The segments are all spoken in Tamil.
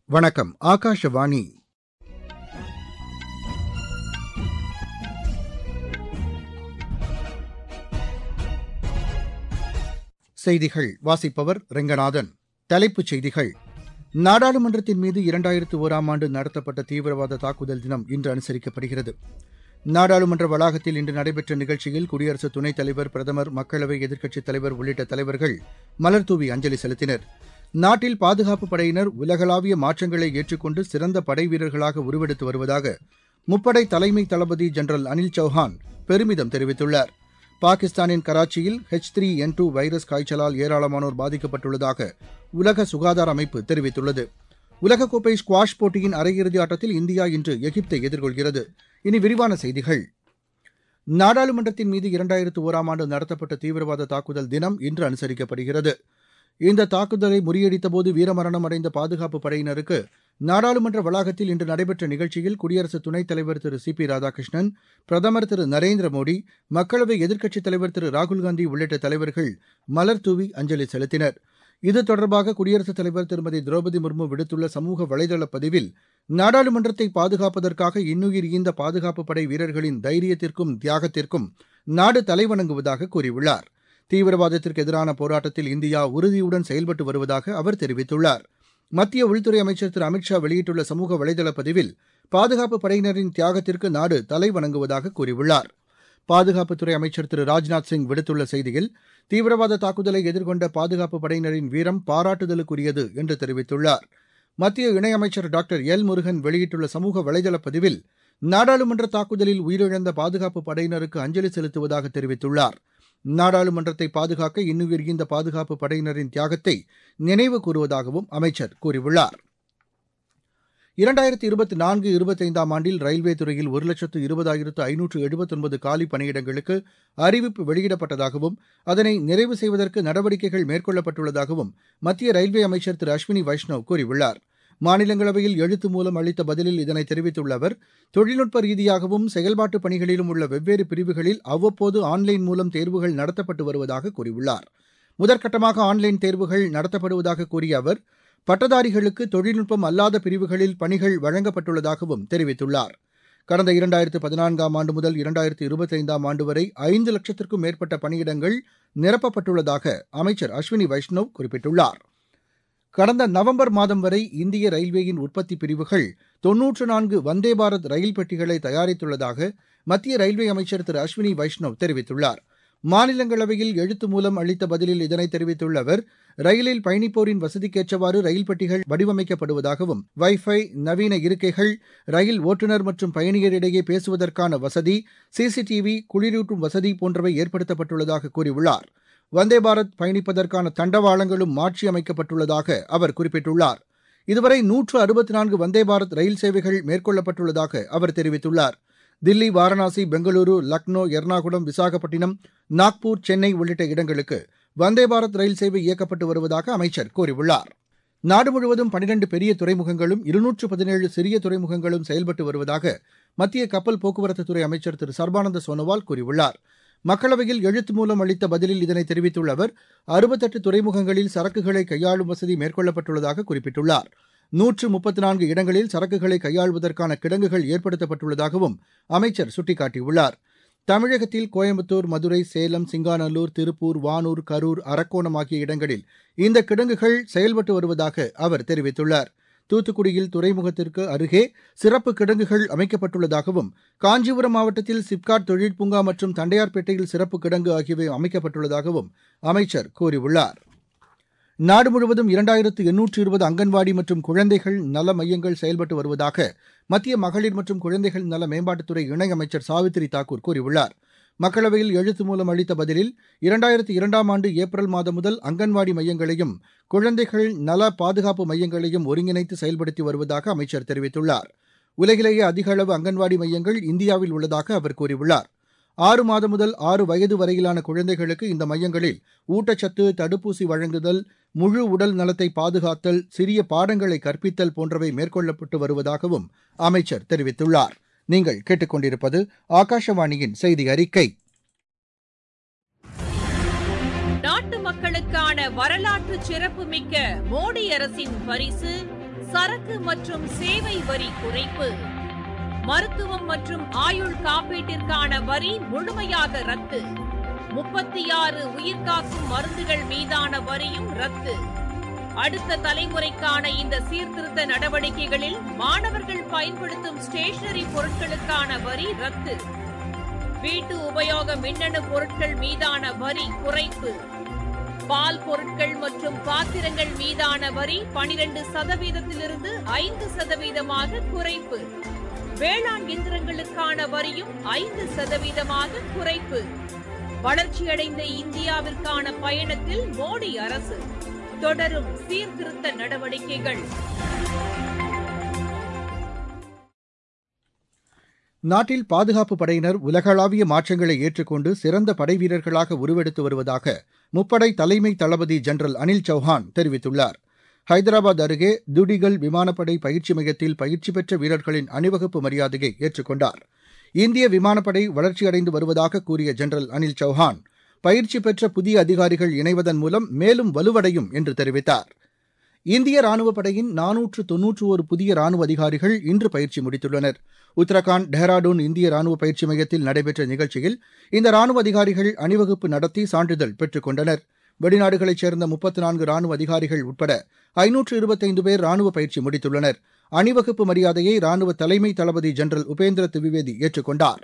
வணக்கம் ஆகாஷவாணி செய்திகள் வாசிப்பவர் ரெங்கநாதன் தலைப்புச் செய்திகள் நாடாளுமன்றத்தின் மீது இரண்டாயிரத்து ஓராம் ஆண்டு நடத்தப்பட்ட தீவிரவாத தாக்குதல் தினம் இன்று அனுசரிக்கப்படுகிறது நாடாளுமன்ற வளாகத்தில் இன்று நடைபெற்ற நிகழ்ச்சியில் குடியரசு துணைத் தலைவர் பிரதமர் மக்களவை எதிர்க்கட்சித் தலைவர் உள்ளிட்ட தலைவர்கள் மலர்தூவி அஞ்சலி செலுத்தினர் நாட்டில் பாதுகாப்பு படையினர் உலகளாவிய மாற்றங்களை ஏற்றுக்கொண்டு சிறந்த படை வீரர்களாக உருவெடுத்து வருவதாக முப்படை தலைமை தளபதி ஜெனரல் அனில் சௌஹான் பெருமிதம் தெரிவித்துள்ளார் பாகிஸ்தானின் கராச்சியில் H three N two virus காய்ச்சலால் ஏராளமானோர் பாதிக்கப்பட்டுள்ளதாக உலக சுகாதார அமைப்பு தெரிவித்துள்ளது உலகக்கோப்பை ஸ்குவாஷ் போட்டியின் அரையிறுதி ஆட்டத்தில் இந்தியா இன்று எகிப்தை எதிர்கொள்கிறது இனி விரிவான செய்திகள் நாடாளுமன்றத்தின் மீது இரண்டாயிரத்து ஓராம் ஆண்டு நடத்தப்பட்ட தீவிரவாத தாக்குதல் தினம் இன்று அனுசரிக்கப்படுகிறது இந்த தாக்குதலை முறியடித்தபோது வீரமரணம் அடைந்த பாதுகாப்பு படையினருக்கு நாடாளுமன்ற வளாகத்தில் இன்று நடைபெற்ற நிகழ்ச்சியில் குடியரசு துணைத் தலைவர் திரு சி பி ராதாகிருஷ்ணன் பிரதமர் திரு நரேந்திர மோடி மக்களவை எதிர்க்கட்சித் தலைவர் திரு ராகுல்காந்தி உள்ளிட்ட தலைவர்கள் மலர் தூவி அஞ்சலி செலுத்தினர் இது தொடர்பாக குடியரசுத் தலைவர் திருமதி திரௌபதி முர்மு விடுத்துள்ள சமூக வலைதள பதிவில் நாடாளுமன்றத்தை பாதுகாப்பதற்காக இன்னுயிர் ஈந்த பாதுகாப்பு படை வீரர்களின் தைரியத்திற்கும் தியாகத்திற்கும் நாடு தலைவணங்குவதாக கூறியுள்ளார் தீவிரவாதத்திற்கு எதிரான போராட்டத்தில் இந்தியா உறுதியுடன் செயல்பட்டு வருவதாக அவர் தெரிவித்துள்ளார் மத்திய உள்துறை அமைச்சர் திரு அமித் ஷா வெளியிட்டுள்ள சமூக வலைதள பதிவில் பாதுகாப்பு படையினரின் தியாகத்திற்கு நாடு தலைவணங்குவதாக கூறியுள்ளார் பாதுகாப்புத்துறை அமைச்சர் திரு ராஜ்நாத் சிங் விடுத்துள்ள செய்தியில் தீவிரவாத தாக்குதலை எதிர்கொண்ட பாதுகாப்பு படையினரின் வீரம் பாராட்டுதலுக்குரியது என்று தெரிவித்துள்ளார் மத்திய இணையமைச்சர் டாக்டர் எல் முருகன் வெளியிட்டுள்ள சமூக வலைதள பதிவில் நாடாளுமன்ற தாக்குதலில் உயிரிழந்த பாதுகாப்பு படையினருக்கு அஞ்சலி செலுத்துவதாக தெரிவித்துள்ளார் நாடாளுமன்றத்தை பாதுகாக்க இன்னுயிர் ஈந்த பாதுகாப்பு படையினரின் தியாகத்தை நினைவு கூறுவதாகவும் அமைச்சர் கூறியுள்ளார் இரண்டாயிரத்தி இருபத்தி நான்கு இருபத்தைந்தாம் ஆண்டில் ரயில்வே துறையில் ஒரு லட்சத்து இருபதாயிரத்து ஐநூற்று எழுபத்தொன்பது காலி பணியிடங்களுக்கு அறிவிப்பு வெளியிடப்பட்டதாகவும் அதனை நிறைவு செய்வதற்கு நடவடிக்கைகள் மேற்கொள்ளப்பட்டுள்ளதாகவும் மத்திய ரயில்வே அமைச்சர் திரு அஸ்வினி வைஷ்ணவ் கூறியுள்ளார் மாநிலங்களவையில் எழுத்து மூலம் அளித்த பதிலில் இதனை தெரிவித்துள்ள அவர் தொழில்நுட்ப ரீதியாகவும் செயல்பாட்டு பணிகளிலும் உள்ள வெவ்வேறு பிரிவுகளில் அவ்வப்போது ஆன்லைன் மூலம் தேர்வுகள் நடத்தப்பட்டு வருவதாக கூறியுள்ளார் முதற்கட்டமாக ஆன்லைன் தேர்வுகள் நடத்தப்படுவதாக கூறிய அவர் பட்டதாரிகளுக்கு தொழில்நுட்பம் அல்லாத பிரிவுகளில் பணிகள் வழங்கப்பட்டுள்ளதாகவும் தெரிவித்துள்ளார் கடந்த இரண்டாயிரத்து பதினான்காம் ஆண்டு முதல் இரண்டாயிரத்து இருபத்தைந்தாம் ஆண்டு வரை ஐந்து லட்சத்திற்கும் மேற்பட்ட பணியிடங்கள் நிரப்பப்பட்டுள்ளதாக அமைச்சர் அஸ்வினி வைஷ்ணவ் குறிப்பிட்டுள்ளார் கடந்த நவம்பர் மாதம் வரை இந்திய ரயில்வேயின் உற்பத்தி பிரிவுகள் தொன்னூற்று நான்கு வந்தே பாரத் ரயில் பெட்டிகளை தயாரித்துள்ளதாக மத்திய ரயில்வே அமைச்சர் திரு அஸ்வினி வைஷ்ணவ் தெரிவித்துள்ளார் மாநிலங்களவையில் எழுத்து மூலம் அளித்த பதிலில் இதனை தெரிவித்துள்ள அவர் ரயிலில் பயணிப்போரின் வசதிக்கேற்றவாறு ரயில் பெட்டிகள் வடிவமைக்கப்படுவதாகவும் வைஃபை நவீன இருக்கைகள் ரயில் ஓட்டுநர் மற்றும் பயணியரிடையே பேசுவதற்கான வசதி சிசிடிவி குளிரூட்டும் வசதி போன்றவை ஏற்படுத்தப்பட்டுள்ளதாக கூறியுள்ளார் வந்தே பாரத் பயணிப்பதற்கான தண்டவாளங்களும் மாற்றியமைக்கப்பட்டுள்ளதாக அவர் குறிப்பிட்டுள்ளார் இதுவரை நூற்று அறுபத்தி நான்கு வந்தே பாரத் ரயில் சேவைகள் மேற்கொள்ளப்பட்டுள்ளதாக அவர் தெரிவித்துள்ளார் தில்லி வாரணாசி பெங்களூரு லக்னோ எர்ணாகுளம் விசாகப்பட்டினம் நாக்பூர் சென்னை உள்ளிட்ட இடங்களுக்கு வந்தே பாரத் ரயில் சேவை இயக்கப்பட்டு வருவதாக அமைச்சர் கூறியுள்ளார் நாடு முழுவதும் பனிரண்டு பெரிய துறைமுகங்களும் இருநூற்று பதினேழு சிறிய துறைமுகங்களும் செயல்பட்டு வருவதாக மத்திய கப்பல் போக்குவரத்துத்துறை அமைச்சர் திரு சர்பானந்த சோனோவால் கூறியுள்ளார் மக்களவையில் எழுத்து மூலம் அளித்த பதிலில் இதனை தெரிவித்துள்ள அவர் அறுபத்தெட்டு துறைமுகங்களில் சரக்குகளை கையாளும் வசதி மேற்கொள்ளப்பட்டுள்ளதாக குறிப்பிட்டுள்ளார் நூற்று முப்பத்து நான்கு இடங்களில் சரக்குகளை கையாள்வதற்கான கிடங்குகள் ஏற்படுத்தப்பட்டுள்ளதாகவும் அமைச்சர் சுட்டிக்காட்டியுள்ளார் தமிழகத்தில் கோயம்புத்தூர் மதுரை சேலம் சிங்காநல்லூர் திருப்பூர் வானூர் கரூர் அரக்கோணம் ஆகிய இடங்களில் இந்த கிடங்குகள் செயல்பட்டு வருவதாக அவர் தெரிவித்துள்ளார் தூத்துக்குடியில் துறைமுகத்திற்கு அருகே சிறப்பு கிடங்குகள் அமைக்கப்பட்டுள்ளதாகவும் காஞ்சிபுரம் மாவட்டத்தில் சிப்காட் தொழில் பூங்கா மற்றும் தண்டையார்பேட்டையில் சிறப்பு கிடங்கு ஆகியவை அமைக்கப்பட்டுள்ளதாகவும் அமைச்சர் கூறியுள்ளார் நாடு முழுவதும் இரண்டாயிரத்து எண்ணூற்று இருபது அங்கன்வாடி மற்றும் குழந்தைகள் நல மையங்கள் செயல்பட்டு வருவதாக மத்திய மகளிர் மற்றும் குழந்தைகள் நல மேம்பாட்டுத்துறை இணையமைச்சர் சாவித்ரி தாக்கூர் கூறியுள்ளார் மக்களவையில் எழுத்து மூலம் அளித்த பதிலில் இரண்டாயிரத்து இரண்டாம் ஆண்டு ஏப்ரல் மாதம் முதல் அங்கன்வாடி மையங்களையும் குழந்தைகள் நல பாதுகாப்பு மையங்களையும் ஒருங்கிணைத்து செயல்படுத்தி வருவதாக அமைச்சர் தெரிவித்துள்ளார் உலகிலேயே அதிக அளவு அங்கன்வாடி மையங்கள் இந்தியாவில் உள்ளதாக அவர் கூறியுள்ளார் ஆறு மாதம் முதல் ஆறு வயது வரையிலான குழந்தைகளுக்கு இந்த மையங்களில் ஊட்டச்சத்து தடுப்பூசி வழங்குதல் முழு உடல் நலத்தை பாதுகாத்தல் சிறிய பாடங்களை கற்பித்தல் போன்றவை மேற்கொள்ளப்பட்டு வருவதாகவும் அமைச்சர் தெரிவித்துள்ளார் நீங்கள் கேட்டுக்கொண்டிருப்பது ஆகாஷவாணியின் செய்தி அறிக்கை நாட்டு மக்களுக்கான வரலாற்று சிறப்புமிக்க மோடி அரசின் பரிசு சரக்கு மற்றும் சேவை வரி குறைப்பு மருத்துவம் மற்றும் ஆயுள் காப்பீட்டிற்கான வரி முழுமையாக ரத்து முப்பத்தி ஆறு உயிர்காக்கும் மருந்துகள் மீதான வரியும் ரத்து அடுத்த தலைமுறைக்கான இந்த சீர்திருத்த நடவடிக்கைகளில் மாணவர்கள் பயன்படுத்தும் ஸ்டேஷனரி பொருட்களுக்கான வரி ரத்து வீட்டு உபயோக மின்னணு பொருட்கள் மீதான வரி குறைப்பு பால் பொருட்கள் மற்றும் பாத்திரங்கள் மீதான வரி பனிரெண்டு சதவீதத்திலிருந்து ஐந்து சதவீதமாக குறைப்பு வேளாண் இயந்திரங்களுக்கான வரியும் ஐந்து சதவீதமாக குறைப்பு வளர்ச்சியடைந்த இந்தியாவிற்கான பயணத்தில் மோடி அரசு தொடரும் சீர்திருத்த நடவடிக்கைகள் நாட்டில் பாதுகாப்பு படையினர் உலகளாவிய மாற்றங்களை ஏற்றுக்கொண்டு சிறந்த படைவீரர்களாக உருவெடுத்து வருவதாக முப்படை தலைமை தளபதி ஜெனரல் அனில் சௌஹான் தெரிவித்துள்ளார் ஹைதராபாத் அருகே துடிகல் விமானப்படை பயிற்சி மையத்தில் பயிற்சி பெற்ற வீரர்களின் அணிவகுப்பு மரியாதையை ஏற்றுக்கொண்டார் இந்திய விமானப்படை வளர்ச்சியடைந்து வருவதாக கூறிய ஜெனரல் அனில் சௌஹான் பயிற்சி பெற்ற புதிய அதிகாரிகள் இணைவதன் மூலம் மேலும் வலுவடையும் என்று தெரிவித்தார் இந்திய ராணுவப் படையின் நானூற்று தொன்னூற்று ஒரு புதிய ராணுவ அதிகாரிகள் இன்று பயிற்சி முடித்துள்ளனர் உத்தரகாண்ட் டேராடூன் இந்திய ராணுவ பயிற்சி மையத்தில் நடைபெற்ற நிகழ்ச்சியில் இந்த ராணுவ அதிகாரிகள் அணிவகுப்பு நடத்தி சான்றிதழ் பெற்றுக் கொண்டனர் வெளிநாடுகளைச் சேர்ந்த முப்பத்து நான்கு ராணுவ அதிகாரிகள் உட்பட ஐநூற்று இருபத்தைந்து பேர் ராணுவ பயிற்சி முடித்துள்ளனர் அணிவகுப்பு மரியாதையை ராணுவ தலைமை தளபதி ஜெனரல் உபேந்திர திவிவேதி ஏற்றுக்கொண்டார்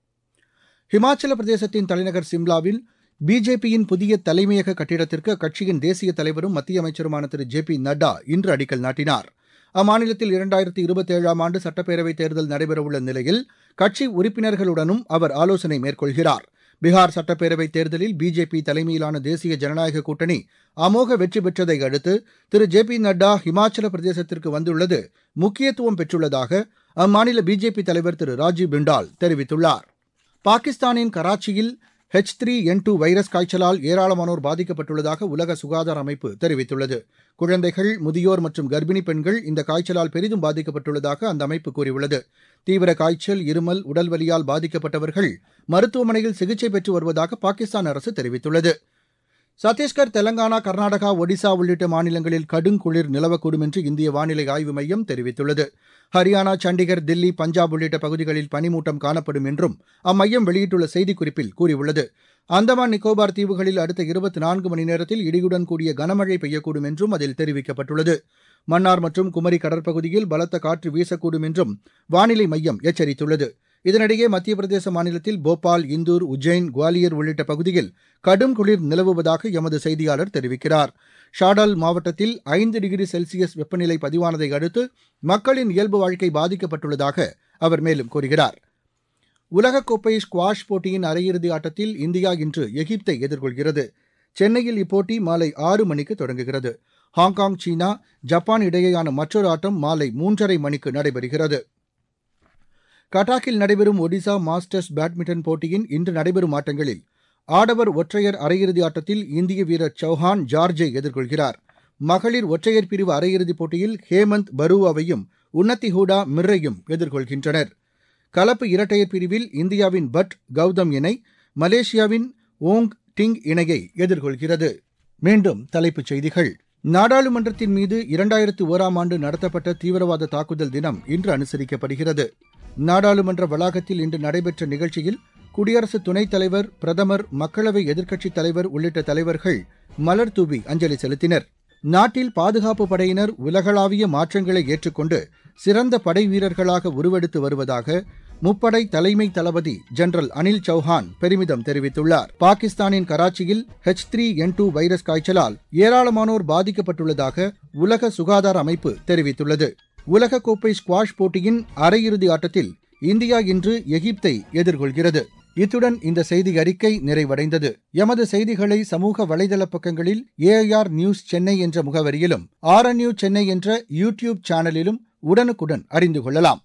ஹிமாச்சல பிரதேசத்தின் தலைநகர் சிம்லாவில் பிஜேபியின் புதிய தலைமையக கட்டிடத்திற்கு அக்கட்சியின் தேசிய தலைவரும் மத்திய அமைச்சருமான திரு ஜே பி நட்டா இன்று அடிக்கல் நாட்டினார் அம்மாநிலத்தில் இரண்டாயிரத்தி இருபத்தேழாம் ஆண்டு சட்டப்பேரவைத் தேர்தல் நடைபெறவுள்ள நிலையில் கட்சி உறுப்பினர்களுடனும் அவர் ஆலோசனை மேற்கொள்கிறார் பீகார் சட்டப்பேரவைத் தேர்தலில் பிஜேபி தலைமையிலான தேசிய ஜனநாயக கூட்டணி அமோக வெற்றி பெற்றதை அடுத்து திரு ஜே பி நட்டா ஹிமாச்சல பிரதேசத்திற்கு வந்துள்ளது முக்கியத்துவம் பெற்றுள்ளதாக அம்மாநில பிஜேபி தலைவர் திரு ராஜீவ் பிண்டால் தெரிவித்துள்ளார் பாகிஸ்தானின் கராச்சியில் H three N two virus காய்ச்சலால் ஏராளமானோர் பாதிக்கப்பட்டுள்ளதாக உலக சுகாதார அமைப்பு தெரிவித்துள்ளது குழந்தைகள் முதியோர் மற்றும் கர்ப்பிணி பெண்கள் இந்த காய்ச்சலால் பெரிதும் பாதிக்கப்பட்டுள்ளதாக அந்த அமைப்பு கூறியுள்ளது தீவிர காய்ச்சல் இருமல் உடல்வலியால் பாதிக்கப்பட்டவர்கள் மருத்துவமனையில் சிகிச்சை பெற்று வருவதாக பாகிஸ்தான் அரசு தெரிவித்துள்ளது சத்தீஸ்கர் தெலங்கானா கர்நாடகா ஒடிசா உள்ளிட்ட மாநிலங்களில் கடுங்குளிர் நிலவக்கூடும் என்று இந்திய வானிலை ஆய்வு மையம் தெரிவித்துள்ளது ஹரியானா சண்டிகர் தில்லி பஞ்சாப் உள்ளிட்ட பகுதிகளில் பனிமூட்டம் காணப்படும் என்றும் அம்மையம் வெளியிட்டுள்ள செய்திக்குறிப்பில் கூறியுள்ளது அந்தமான் நிக்கோபார் தீவுகளில் அடுத்த இருபத்தி நான்கு மணி நேரத்தில் இடியுடன் கூடிய கனமழை பெய்யக்கூடும் என்றும் அதில் தெரிவிக்கப்பட்டுள்ளது மன்னார் மற்றும் குமரி கடற்பகுதியில் பலத்த காற்று வீசக்கூடும் என்றும் வானிலை மையம் எச்சரித்துள்ளது இதனிடையே மத்திய பிரதேச மாநிலத்தில் போபால் இந்தூர் உஜ்ஜைன் குவாலியர் உள்ளிட்ட பகுதியில் கடும் குளிர் நிலவுவதாக எமது செய்தியாளர் தெரிவிக்கிறார் ஷாடால் மாவட்டத்தில் ஐந்து டிகிரி செல்சியஸ் வெப்பநிலை பதிவானதை அடுத்து மக்களின் இயல்பு வாழ்க்கை பாதிக்கப்பட்டுள்ளதாக அவர் மேலும் கூறுகிறார் உலகக்கோப்பை ஸ்குவாஷ் போட்டியின் அரையிறுதி ஆட்டத்தில் இந்தியா இன்று எகிப்தை எதிர்கொள்கிறது சென்னையில் இப்போட்டி மாலை ஆறு மணிக்கு தொடங்குகிறது ஹாங்காங் சீனா ஜப்பான் இடையேயான மற்றொரு ஆட்டம் மாலை மூன்றரை மணிக்கு நடைபெறுகிறது கட்டாக்கில் நடைபெறும் ஒடிசா மாஸ்டர்ஸ் பேட்மிண்டன் போட்டியின் இன்று நடைபெறும் ஆட்டங்களில் ஆடவர் ஒற்றையர் அரையிறுதி ஆட்டத்தில் இந்திய வீரர் சௌஹான் ஜார்ஜை எதிர்கொள்கிறார் மகளிர் ஒற்றையர் பிரிவு அரையிறுதிப் போட்டியில் ஹேமந்த் பருவாவையும் உன்னத்தி ஹூடா மிர்ரையும் எதிர்கொள்கின்றனர் கலப்பு இரட்டையர் பிரிவில் இந்தியாவின் பட் கௌதம் இணை மலேசியாவின் ஓங் டிங் இணையை எதிர்கொள்கிறது மீண்டும் தலைப்புச் செய்திகள் நாடாளுமன்றத்தின் மீது இரண்டாயிரத்து ஓராம் ஆண்டு நடத்தப்பட்ட தீவிரவாத தாக்குதல் தினம் இன்று அனுசரிக்கப்படுகிறது நாடாளுமன்ற வளாகத்தில் இன்று நடைபெற்ற நிகழ்ச்சியில் குடியரசு துணைத் தலைவர் பிரதமர் மக்களவை எதிர்க்கட்சித் தலைவர் உள்ளிட்ட தலைவர்கள் மலர் தூவி அஞ்சலி செலுத்தினர் நாட்டில் பாதுகாப்பு படையினர் உலகளாவிய மாற்றங்களை ஏற்றுக்கொண்டு சிறந்த படை வீரர்களாக உருவெடுத்து வருவதாக முப்படை தலைமை தளபதி ஜெனரல் அனில் சௌஹான் பெருமிதம் தெரிவித்துள்ளார் பாகிஸ்தானின் கராச்சியில் H three N two virus காய்ச்சலால் ஏராளமானோர் பாதிக்கப்பட்டுள்ளதாக உலக சுகாதார அமைப்பு தெரிவித்துள்ளது உலகக்கோப்பை ஸ்குவாஷ் போட்டியின் அரையிறுதி ஆட்டத்தில் இந்தியா இன்று எகிப்தை எதிர்கொள்கிறது இத்துடன் இந்த செய்தி அறிக்கை நிறைவடைந்தது எமது செய்திகளை சமூக வலைதள பக்கங்களில் ஏஐஆர் நியூஸ் சென்னை என்ற முகவரியிலும் ஆர்என்யூ சென்னை என்ற யூ டியூப் சேனலிலும் உடனுக்குடன் அறிந்து கொள்ளலாம்